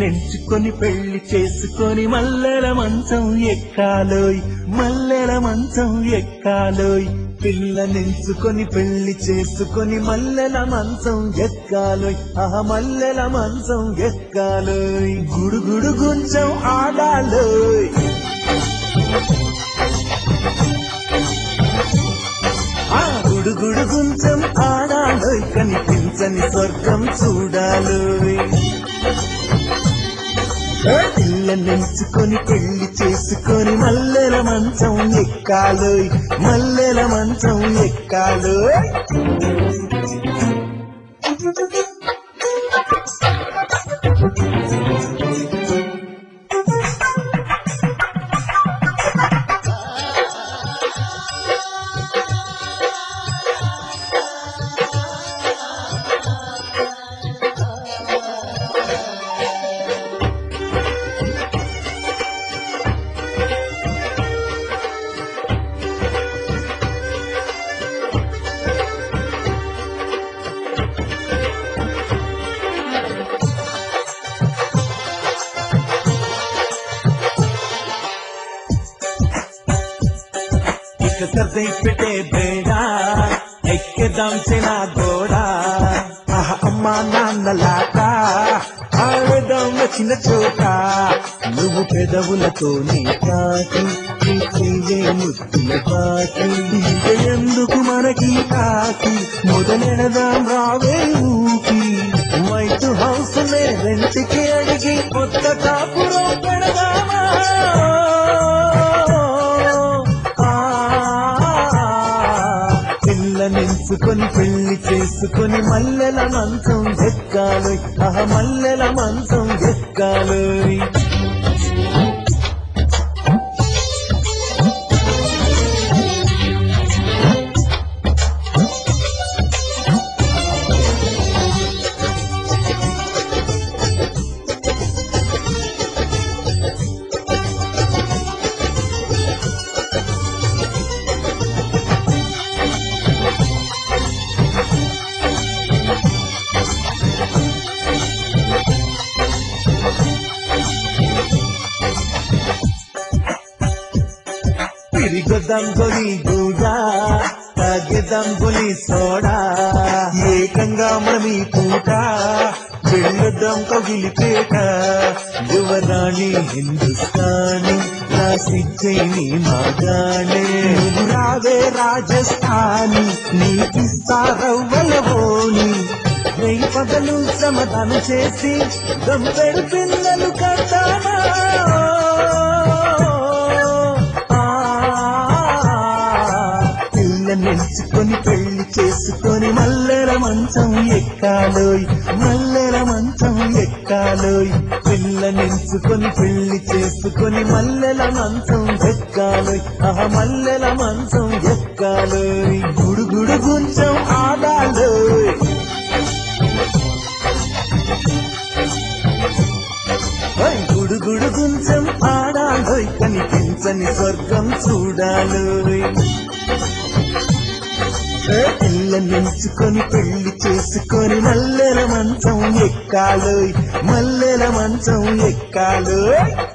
పిల్లనెంచుకొని పెళ్లి చేసుకొని మల్లెల మంచం ఎక్కాలోయ్ మల్లెల మంచం ఎక్కాలోయ్ పిల్లనెంచుకొని పెళ్లి చేసుకొని మల్లెల మంచం ఎక్కాలోయ్ ఆహ మల్లెల మంచం ఎక్కాలోయ్ గుడుగుడు గుంచం ఆడాలోయ్ ఆ గుడుగుడు గుంచం ఆడాలోయ్ కనిపించని స్వర్గం చూడాలోయ్ పిల్లనెంచుకొని పెళ్లి చేసుకొని మల్లెల మంచం ఎక్కాలోయ్ మల్లెల మంచం ఎక్కాలోయ్ ఇక సర్దై పెట్టే బేడ ఎక్కేదాం చిన్న గోడ ఆహ అమ్మా నాన్నలాట ఆడదాం వచ్చిన చోట నువ్వు పెదవులతో నీ కాకి నీ చెయ్యే ముద్దుల కాకి ఇక ఎందుకు మనకి కాకి మొదలెడదాం రావే ఊకి వైట్ హౌస్ నే రెంట్కి అడిగి కొత్త కాపురం పెడదామా పిల్లనెంచుకొని పెళ్లి చేసుకొని మల్లెల మంచం ఎక్కాలి ఆహ మల్లెల మంచం ఎక్కాలి తిరిగొద్దాం గొలి గూడా తాగేద్దాం గొలి సోడా ఏకంగా మనం ఈ పూట వెళ్ళొద్దాం కగిలిపేట యువరాణి హిందుస్థానీ నా సిజ్జైని మాగానే నువ్వు రావే రాజస్థానీ నీకిస్తా రవ్వలవోని వెయ్యి పగలు శ్రమదానం చేసి గంపెడు పిల్లలు కట్టానా పిల్లనెంచుకొని పెళ్లి చేసుకొని మల్లెల మంచం ఎక్కాలోయ్ మల్లెల మంచం ఎక్కాలోయ్ పిల్లనెంచుకొని పెళ్లి చేసుకొని మల్లెల మంచం ఎక్కాలోయ్ ఆహ మల్లెల మంచం ఎక్కాలోయ్ గుడుగుడు గుంచం ఆడాలోయ్ ఓయ్ గుడుగుడు గుంచం ఆడాలోయ్ కనిపించని స్వర్గం చూడాలోయ్ పిల్లనెంచుకొని పెళ్లి చేసుకొని మల్లెల మంచం ఎక్కాలోయ్ మల్లెల మంచం ఎక్కాలోయ్